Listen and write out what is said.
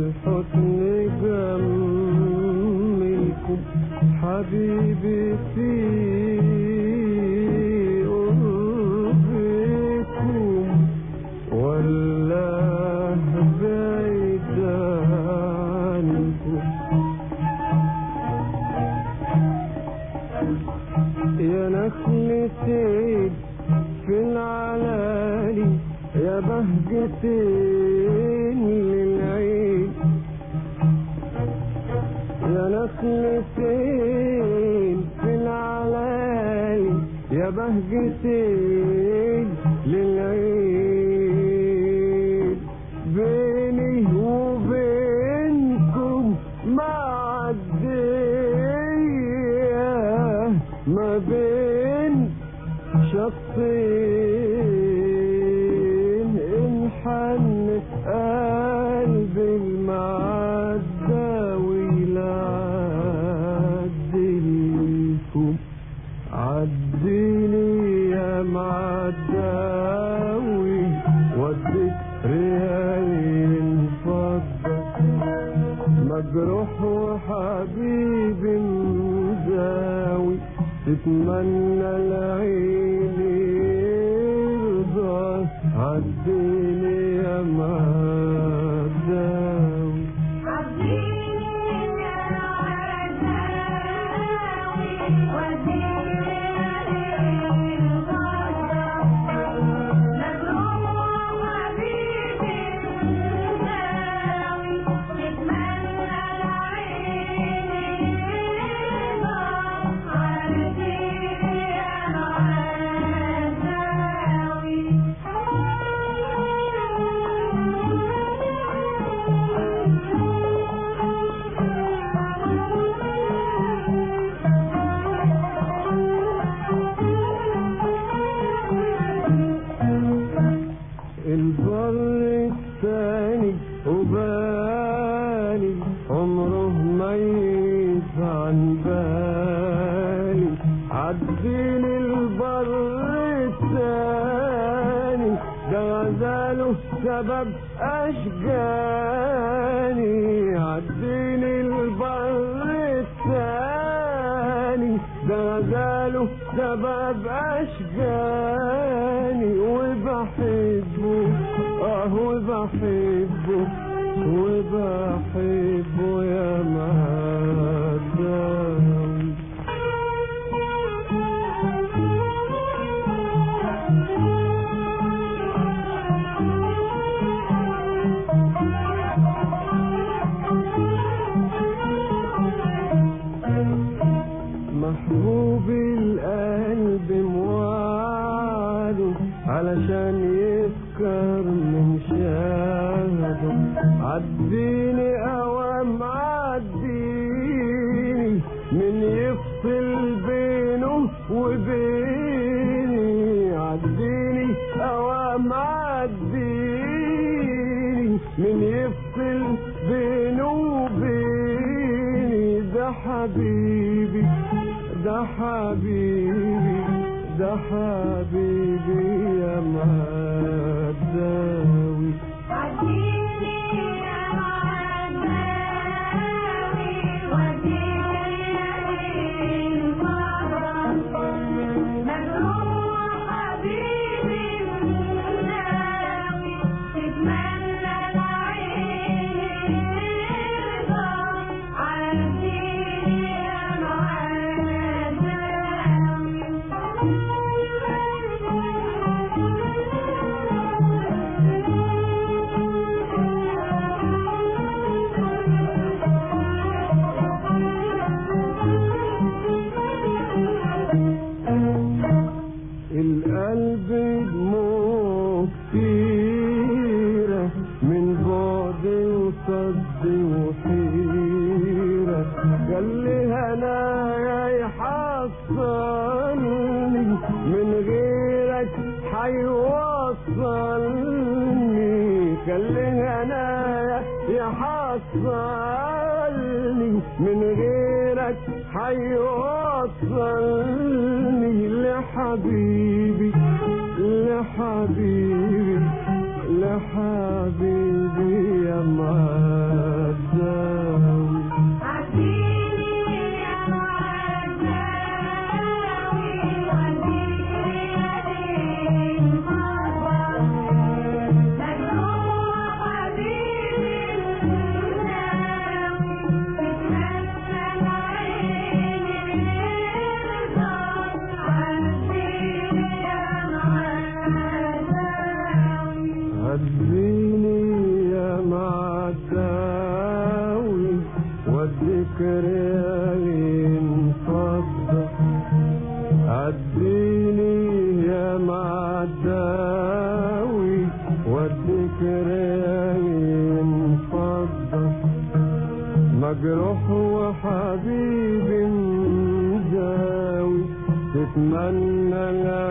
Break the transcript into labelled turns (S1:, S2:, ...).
S1: الحسن جملكم حبيبي في قربكم ولا بعيد عنكم يا نخلة عيد في العلالي يا بهجتين للعيد يا نخلتين في العلالي يا بهجتين للعيد بيني وبينكم معدية ما بين شخصين انحن قلب المعدة ويلعدلكم عديني يا معداوي وديت ريالي الفضة مجروح وحبيبي مزاوي تتمنى العين يرضى عديني يا معداوي البر الثاني وبالي عمره ما عن بالي عديني البر الثاني ده غزاله سبب أشجاني عديني البر الثاني ده غزاله سبب أشجاني وبحبه اه وبحبه وبحبه يا مهداوي محبوب القلب موعده علشان يسكر من شهده عديني اوام عديني من يفصل بينه وبيني عديني اوام عديني من يفصل بينه وبيني ده حبيبي ده حبيبي ده حبيبي يا مهداوي القلب دموع كتيرة من بعد وصد وحيرة قال لي هنايا يحصلني من غيرك حيوصلني قال لي هنايا يحصلني من غيرك حيوصلني لحبيبي لحبيبي لحبيبي يا ما وديك ريالين فضة اديني يا معداوي وديك ريالين فضة مجروح وحبيبي مداوي تتمنى لا